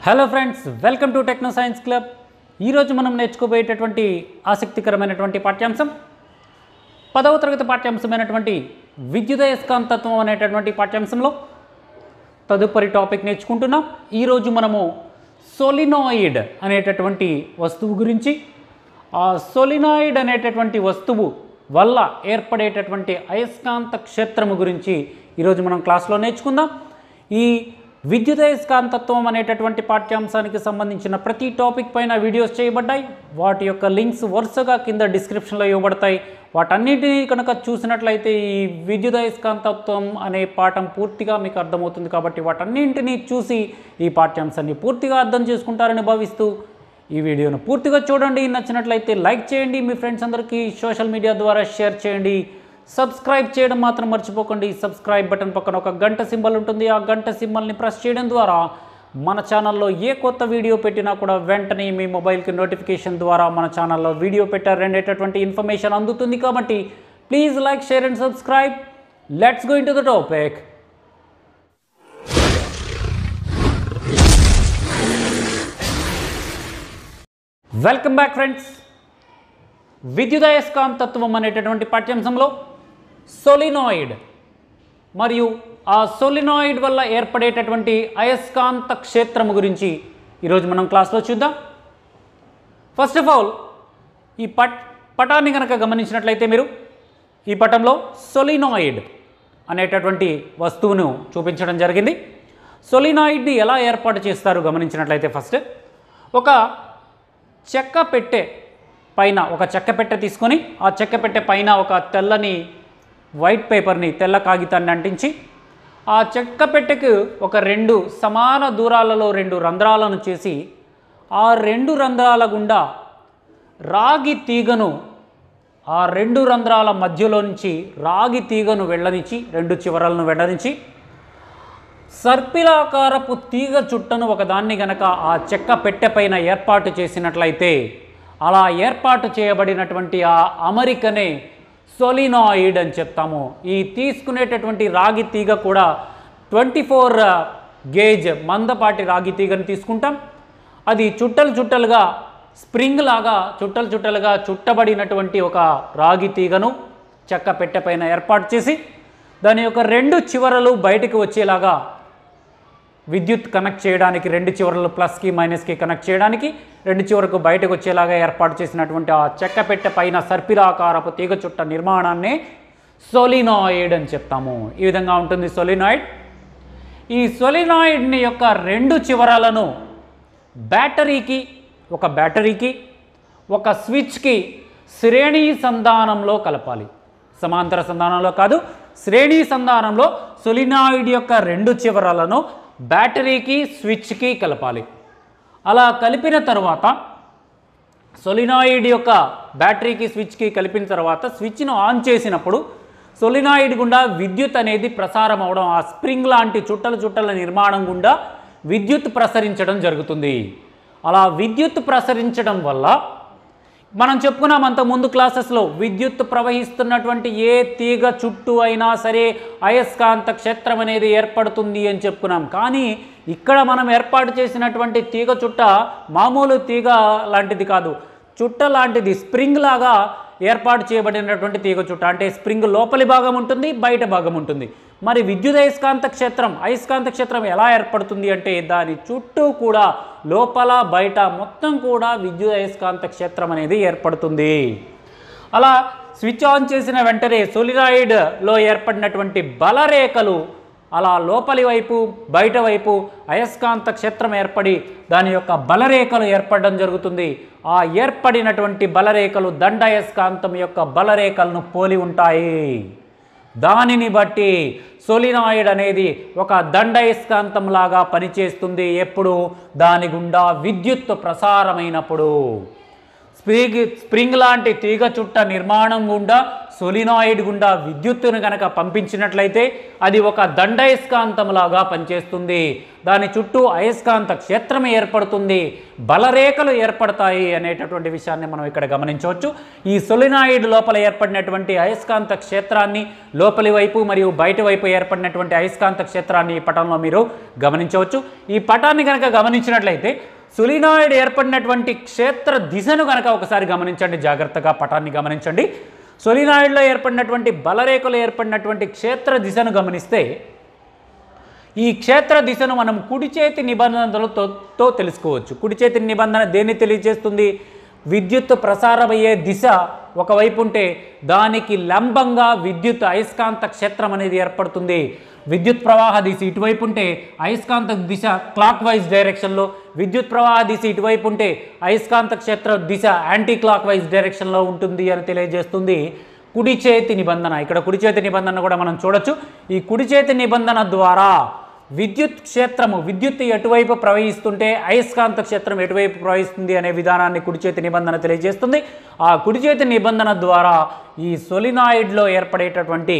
hello friends welcome to Techno Science Club ఈరోజు మనం నేర్చుకోబోయేటటువంటి ఆసక్తికరమైనటువంటి పాఠ్యాంశం పదవ తరగతి పాఠ్యాంశమైనటువంటి విద్యుదయస్కాంతత్వం అనేటటువంటి పాఠ్యాంశంలో తదుపరి టాపిక్ నేర్చుకుంటున్నాం ఈరోజు మనము సోలినాయిడ్ అనేటటువంటి వస్తువు గురించి ఆ సోలినాయిడ్ అనేటటువంటి వస్తువు వల్ల ఏర్పడేటటువంటి అయస్కాంత క్షేత్రము గురించి ఈరోజు మనం క్లాస్లో నేర్చుకుందాం ఈ విద్యుదయస్కాంతత్వం అనేటటువంటి పాఠ్యాంశానికి సంబంధించిన ప్రతి టాపిక్ పైన వీడియోస్ చేయబడ్డాయి వాటి యొక్క లింక్స్ వరుసగా కింద డిస్క్రిప్షన్లో ఇవ్వబడతాయి వాటన్నిటినీ కనుక చూసినట్లయితే ఈ విద్యుదయస్కాంతత్వం అనే పాఠం పూర్తిగా మీకు అర్థమవుతుంది కాబట్టి వాటన్నింటినీ చూసి ఈ పాఠ్యాంశాన్ని పూర్తిగా అర్థం చేసుకుంటారని భావిస్తూ ఈ వీడియోను పూర్తిగా చూడండి నచ్చినట్లయితే లైక్ చేయండి మీ ఫ్రెండ్స్ అందరికీ సోషల్ మీడియా ద్వారా షేర్ చేయండి సబ్స్క్రైబ్ చేయడం మాత్రం మర్చిపోకండి సబ్స్క్రైబ్ బటన్ పక్కన ఒక గంట సింబల్ ఉంటుంది ఆ గంట సింబల్ని ప్రెస్ చేయడం ద్వారా మన ఛానల్లో ఏ కొత్త వీడియో పెట్టినా కూడా వెంటనే మీ మొబైల్కి నోటిఫికేషన్ ద్వారా మన ఛానల్లో వీడియో పెట్టారు అనేటటువంటి ఇన్ఫర్మేషన్ అందుతుంది కాబట్టి please like share and subscribe let's go into the topic welcome back friends విద్యుదయస్కాంతత్వం అనేటటువంటి పాఠ్యాంశంలో సొలినాయిడ్ మరియు ఆ సొలినాయిడ్ వల్ల ఏర్పడేటటువంటి అయస్కాంత క్షేత్రము గురించి ఈరోజు మనం క్లాస్లో చూద్దాం ఫస్ట్ ఆఫ్ ఆల్ ఈ పట్ పటాన్ని కనుక గమనించినట్లయితే మీరు ఈ పటంలో సొలినాయిడ్ అనేటటువంటి వస్తువును చూపించడం జరిగింది సొలినాయిడ్ని ఎలా ఏర్పాటు చేస్తారు గమనించినట్లయితే ఫస్ట్ ఒక చెక్క పెట్టె పైన ఒక చెక్క పెట్టె తీసుకొని ఆ చెక్క పెట్టె పైన ఒక తెల్లని వైట్ పేపర్ని తెల్ల కాగితాన్ని అంటించి ఆ చెక్క పెట్టెకు ఒక రెండు సమాన దూరాలలో రెండు రంధ్రాలను చేసి ఆ రెండు రంధ్రాల గుండా రాగి తీగను ఆ రెండు రంధ్రాల మధ్యలో నుంచి రాగి తీగను వెళ్ళనిచ్చి రెండు చివరలను వెళ్ళనిచ్చి సర్పిలాకారపు తీగ చుట్టను ఒకదాన్ని గనక ఆ చెక్క పెట్టె పైన ఏర్పాటు చేసినట్లయితే అలా ఏర్పాటు చేయబడినటువంటి ఆ అమరికనే సొలినాయిడ్ అని చెప్తాము ఈ తీసుకునేటటువంటి రాగి తీగ కూడా ట్వంటీ ఫోర్ గేజ్ మందపాటి రాగి తీగను తీసుకుంటాం అది చుట్టలు చుట్టలుగా స్ప్రింగ్ లాగా చుట్టలు చుట్టలుగా చుట్టబడినటువంటి ఒక రాగి తీగను చెక్క పెట్టె పైన ఏర్పాటు చేసి దాని యొక్క రెండు చివరలు బయటికి వచ్చేలాగా విద్యుత్ కనెక్ట్ చేయడానికి రెండు చివరలు ప్లస్కి మైనస్కి కనెక్ట్ చేయడానికి రెండు చివరకు బయటకు వచ్చేలాగా ఏర్పాటు చేసినటువంటి ఆ చెక్క పెట్టె పైన సర్పిలాకారపు తీగ చుట్ట నిర్మాణాన్ని సొలినాయిడ్ అని చెప్తాము ఈ విధంగా ఉంటుంది సొలినాయిడ్ ఈ సొలినాయిడ్ని యొక్క రెండు చివరలను బ్యాటరీకి ఒక బ్యాటరీకి ఒక స్విచ్కి శ్రేణి సంధానంలో కలపాలి సమాంతర సంధానంలో కాదు శ్రేణి సంధానంలో సొలినాయిడ్ యొక్క రెండు చివరలను బ్యాటరీకి స్విచ్కి కలపాలి అలా కలిపిన తర్వాత సొలినాయిడ్ యొక్క బ్యాటరీకి స్విచ్కి కలిపిన తర్వాత స్విచ్ను ఆన్ చేసినప్పుడు సొలినాయిడ్ గుండా విద్యుత్ అనేది ప్రసారం అవడం ఆ స్ప్రింగ్ లాంటి చుట్టల చుట్టల నిర్మాణం గుండా విద్యుత్ ప్రసరించడం జరుగుతుంది అలా విద్యుత్ ప్రసరించడం వల్ల మనం చెప్పుకున్నాం అంత ముందు క్లాసెస్లో విద్యుత్ ప్రవహిస్తున్నటువంటి ఏ తీగ చుట్టూ అయినా సరే అయస్కాంత క్షేత్రం అనేది ఏర్పడుతుంది అని చెప్పుకున్నాం కానీ ఇక్కడ మనం ఏర్పాటు చేసినటువంటి తీగ చుట్ట మామూలు తీగ లాంటిది కాదు చుట్ట లాంటిది స్ప్రింగ్ లాగా ఏర్పాటు చేయబడినటువంటి తీగ చుట్ట అంటే స్ప్రింగ్ లోపలి భాగం ఉంటుంది బయట భాగం ఉంటుంది మరి విద్యుత్ అయస్కాంత క్షేత్రం అయస్కాంత క్షేత్రం ఎలా ఏర్పడుతుంది అంటే దాని చుట్టూ కూడా లోపల బయట మొత్తం కూడా విద్యుత్ అయస్కాంత క్షేత్రం అనేది ఏర్పడుతుంది అలా స్విచ్ ఆన్ చేసిన వెంటనే సొలినాయిడ్లో ఏర్పడినటువంటి బలరేఖలు అలా లోపలి వైపు బయట వైపు అయస్కాంత క్షేత్రం ఏర్పడి దాని యొక్క బలరేఖలు ఏర్పడడం జరుగుతుంది ఆ ఏర్పడినటువంటి బలరేఖలు దండయస్కాంతం యొక్క బలరేఖలను పోలి ఉంటాయి దానిని బట్టి సోలినాయిడ్ అనేది ఒక దండయస్కాంతం లాగా పనిచేస్తుంది ఎప్పుడు దాని గుండా విద్యుత్ ప్రసారమైనప్పుడు స్ప్రింగ్ స్ప్రింగ్ లాంటి తీగ చుట్ట నిర్మాణం గుండా సొలినాయిడ్ గుండా విద్యుత్తును కనుక పంపించినట్లయితే అది ఒక దండయస్కాంతంలాగా పనిచేస్తుంది దాని చుట్టూ అయస్కాంత క్షేత్రం ఏర్పడుతుంది బలరేఖలు ఏర్పడతాయి అనేటటువంటి విషయాన్ని మనం ఇక్కడ గమనించవచ్చు ఈ సొలినాయిడ్ లోపల ఏర్పడినటువంటి అయస్కాంత క్షేత్రాన్ని లోపలి వైపు మరియు బయట వైపు ఏర్పడినటువంటి అయస్కాంత క్షేత్రాన్ని ఈ పటంలో మీరు గమనించవచ్చు ఈ పటాన్ని కనుక గమనించినట్లయితే సులినాయిడ్ ఏర్పడినటువంటి క్షేత్ర దిశను కనుక ఒకసారి గమనించండి జాగ్రత్తగా పటాన్ని గమనించండి సొలినాయిడ్లో ఏర్పడినటువంటి బలరేఖలు ఏర్పడినటువంటి క్షేత్ర దిశను గమనిస్తే ఈ క్షేత్ర దిశను మనం కుడి చేతి నిబంధనలతో తో తెలుసుకోవచ్చు కుడి చేతి నిబంధన దేన్ని తెలియజేస్తుంది విద్యుత్ ప్రసారమయ్యే దిశ ఒకవైపు ఉంటే దానికి లంబంగా విద్యుత్ అయస్కాంత క్షేత్రం అనేది ఏర్పడుతుంది విద్యుత్ ప్రవాహ దిశ ఇటువైపు ఉంటే అయస్కాంత దిశ క్లాక్ వైజ్ డైరెక్షన్లో విద్యుత్ ప్రవాహ దిశ ఇటువైపు ఉంటే అయస్కాంత క్షేత్ర దిశ యాంటీ క్లాక్ వైజ్ డైరెక్షన్లో ఉంటుంది అని తెలియజేస్తుంది కుడి చేతి నిబంధన ఇక్కడ కుడి చేతి నిబంధన కూడా మనం చూడొచ్చు ఈ కుడి చేతి నిబంధన ద్వారా విద్యుత్ క్షేత్రము విద్యుత్ ఎటువైపు ప్రవహిస్తుంటే అయస్కాంత క్షేత్రం ఎటువైపు ప్రవహిస్తుంది అనే విధానాన్ని కుడి చేతి నిబంధన తెలియజేస్తుంది ఆ కుడి చేతి నిబంధన ద్వారా ఈ సొలినాయిడ్లో ఏర్పడేటటువంటి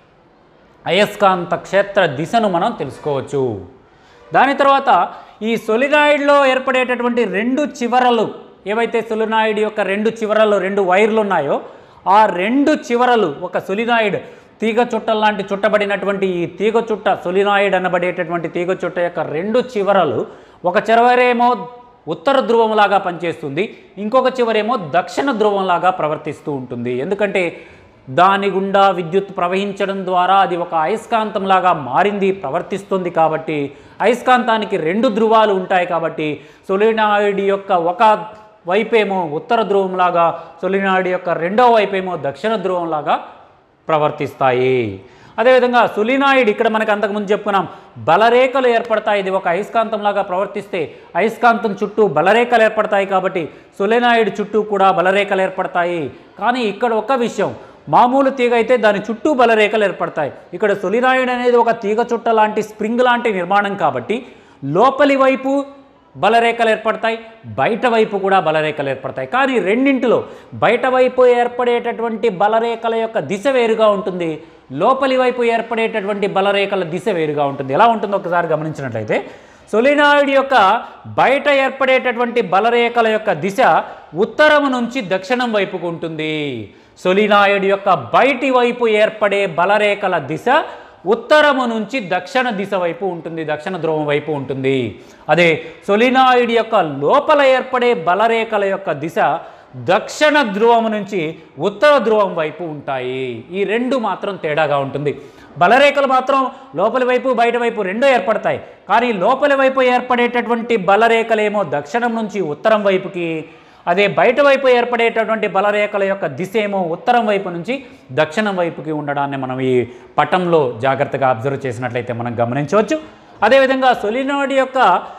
అయస్కాంత క్షేత్ర దిశను మనం తెలుసుకోవచ్చు దాని తర్వాత ఈ సొలినాయిడ్లో ఏర్పడేటటువంటి రెండు చివరలు ఏవైతే సొలినాయిడ్ యొక్క రెండు చివరలు రెండు వైర్లు ఉన్నాయో ఆ రెండు చివరలు ఒక సొలినాయిడ్ తీగ చుట్ట లాంటి చుట్టబడినటువంటి ఈ తీగ చుట్ట సొలినాయిడ్ అనబడేటటువంటి తీగ చుట్ట యొక్క రెండు చివరలు ఒక చివరేమో ఉత్తర ధ్రువంలాగా పనిచేస్తుంది ఇంకొక చివరేమో దక్షిణ ధ్రువంలాగా ప్రవర్తిస్తూ ఉంటుంది ఎందుకంటే దాని గుండా విద్యుత్ ప్రవహించడం ద్వారా అది ఒక అయస్కాంతంలాగా మారింది ప్రవర్తిస్తుంది కాబట్టి అయస్కాంతానికి రెండు ధ్రువాలు ఉంటాయి కాబట్టి సొలినాయిడ్ యొక్క ఒక వైపేమో ఉత్తర ధ్రువంలాగా సొలినాయిడ్ యొక్క రెండవ వైపేమో దక్షిణ ధ్రువంలాగా ప్రవర్తిస్తాయి అదేవిధంగా సులినాయిడ్ ఇక్కడ మనకు అంతకుముందు చెప్పుకున్నాం బలరేఖలు ఏర్పడతాయి ఇది ఒక అయస్కాంతంలాగా ప్రవర్తిస్తే అయస్కాంతం చుట్టూ బలరేఖలు ఏర్పడతాయి కాబట్టి సులినాయిడ్ చుట్టూ కూడా బలరేఖలు ఏర్పడతాయి కానీ ఇక్కడ ఒక విషయం మామూలు తీగ అయితే దాని చుట్టూ బలరేఖలు ఏర్పడతాయి ఇక్కడ సొలినాయిడ్ అనేది ఒక తీగ చుట్ట లాంటి స్ప్రింగ్ లాంటి నిర్మాణం కాబట్టి లోపలి వైపు బలరేఖలు ఏర్పడతాయి బయట వైపు కూడా బలరేఖలు ఏర్పడతాయి కానీ రెండింటిలో బయట వైపు ఏర్పడేటటువంటి బలరేఖల యొక్క దిశ వేరుగా ఉంటుంది లోపలి వైపు ఏర్పడేటటువంటి బలరేఖల దిశ వేరుగా ఉంటుంది ఎలా ఉంటుందో ఒకసారి గమనించినట్లయితే సొలినాయిడ్ యొక్క బయట ఏర్పడేటటువంటి బలరేఖల యొక్క దిశ ఉత్తరం నుంచి దక్షిణం వైపుకు ఉంటుంది సొలినాయిడ్ యొక్క బయటి వైపు ఏర్పడే బలరేఖల దిశ ఉత్తరము నుంచి దక్షిణ దిశ వైపు ఉంటుంది దక్షిణ ధ్రువం వైపు ఉంటుంది అదే సొలినాయిడ్ యొక్క లోపల ఏర్పడే బలరేఖల యొక్క దిశ దక్షిణ ధ్రువం నుంచి ఉత్తర ధ్రువం వైపు ఉంటాయి ఈ రెండు మాత్రం తేడాగా ఉంటుంది బలరేఖలు మాత్రం లోపలి వైపు బయట వైపు రెండూ ఏర్పడతాయి కానీ లోపలి వైపు ఏర్పడేటటువంటి బలరేఖలేమో దక్షిణం నుంచి ఉత్తరం వైపుకి అదే బయట వైపు ఏర్పడేటటువంటి బలరేఖల యొక్క దిశ ఏమో ఉత్తరం వైపు నుంచి దక్షిణం వైపుకి ఉండడాన్ని మనం ఈ పటంలో జాగ్రత్తగా అబ్జర్వ్ చేసినట్లయితే మనం గమనించవచ్చు అదేవిధంగా సొలినాయిడ్ యొక్క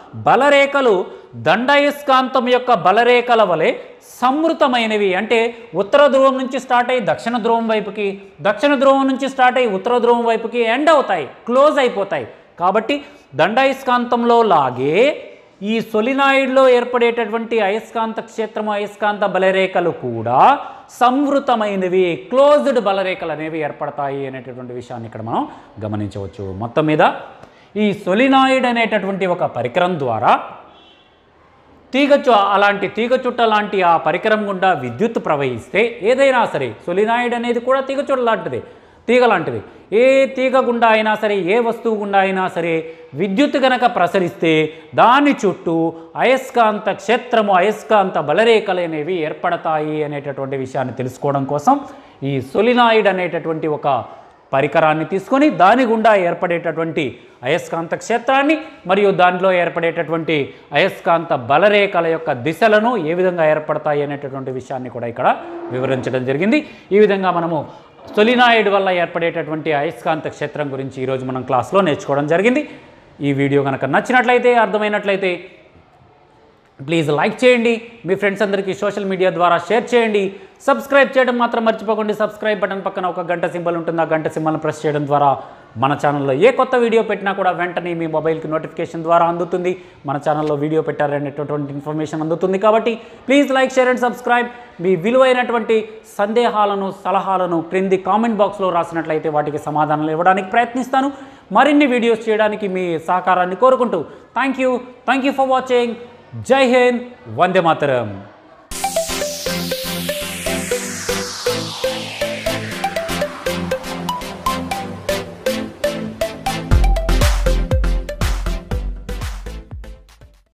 బలరేఖలు దండయస్కాంతం యొక్క బలరేఖల వలె సంవృతమైనవి అంటే ఉత్తర ధ్రువం నుంచి స్టార్ట్ అయ్యి దక్షిణ ధ్రువం వైపుకి దక్షిణ ధ్రువం నుంచి స్టార్ట్ అయ్యి ఉత్తర ధ్రువం వైపుకి ఎండ్ అవుతాయి క్లోజ్ అయిపోతాయి కాబట్టి దండయస్కాంతంలో లాగే ఈ సొలినాయిడ్లో ఏర్పడేటటువంటి అయస్కాంత క్షేత్రము అయస్కాంత బలరేఖలు కూడా సంవృతమైనవి క్లోజ్డ్ బలరేఖలు అనేవి ఏర్పడతాయి అనేటటువంటి విషయాన్ని ఇక్కడ మనం గమనించవచ్చు మొత్తం మీద ఈ సొలినాయిడ్ అనేటటువంటి ఒక పరికరం ద్వారా తీగ చు అలాంటి తీగ చుట్ట లాంటి ఆ పరికరం గుండా విద్యుత్ ప్రవహిస్తే ఏదైనా సరే సొలినాయిడ్ అనేది కూడా తీగ చుట్ట లాంటిది తీగ లాంటిది ఏ తీగ గుండా అయినా సరే ఏ వస్తువు గుండా అయినా సరే విద్యుత్ గనక ప్రసరిస్తే దాని చుట్టూ అయస్కాంత క్షేత్రము అయస్కాంత బలరేఖలు అనేవి ఏర్పడతాయి అనేటటువంటి విషయాన్ని తెలుసుకోవడం కోసం ఈ సొలినాయిడ్ అనేటటువంటి ఒక పరికరాన్ని తీసుకొని దాని గుండా ఏర్పడేటటువంటి అయస్కాంత క్షేత్రాన్ని మరియు దానిలో ఏర్పడేటటువంటి అయస్కాంత బలరేఖల యొక్క దిశలను ఏ విధంగా ఏర్పడతాయి అనేటటువంటి విషయాన్ని కూడా ఇక్కడ వివరించడం జరిగింది ఈ విధంగా మనము సొలినాయిడ్ వల్ల ఏర్పడేటటువంటి అయస్కాంత క్షేత్రం గురించి ఈరోజు మనం క్లాస్లో నేర్చుకోవడం జరిగింది ఈ వీడియో కనుక నచ్చినట్లయితే అర్థమైనట్లయితే ప్లీజ్ లైక్ చేయండి మీ ఫ్రెండ్స్ అందరికీ సోషల్ మీడియా ద్వారా షేర్ చేయండి సబ్స్క్రైబ్ చేయడం మాత్రం మర్చిపోకండి సబ్స్క్రైబ్ బటన్ పక్కన ఒక గంట సింబల్ ఉంటుంది ఆ గంట సింబల్ని ప్రెస్ చేయడం ద్వారా మన ఛానల్లో ఏ కొత్త వీడియో పెట్టినా కూడా వెంటనే మీ మొబైల్కి నోటిఫికేషన్ ద్వారా అందుతుంది మన ఛానల్లో వీడియో పెట్టారనేటటువంటి ఇన్ఫర్మేషన్ అందుతుంది కాబట్టి please like share and subscribe మీ విలువైనటువంటి సందేహాలను సలహాలను క్రింది కామెంట్ బాక్స్లో రాసినట్లయితే వాటికి సమాధానాలు ఇవ్వడానికి ప్రయత్నిస్తాను మరిన్ని వీడియోస్ చేయడానికి మీ సహకారాన్ని కోరుకుంటూ thank you thank you for watching Jai Hind Vande Mataram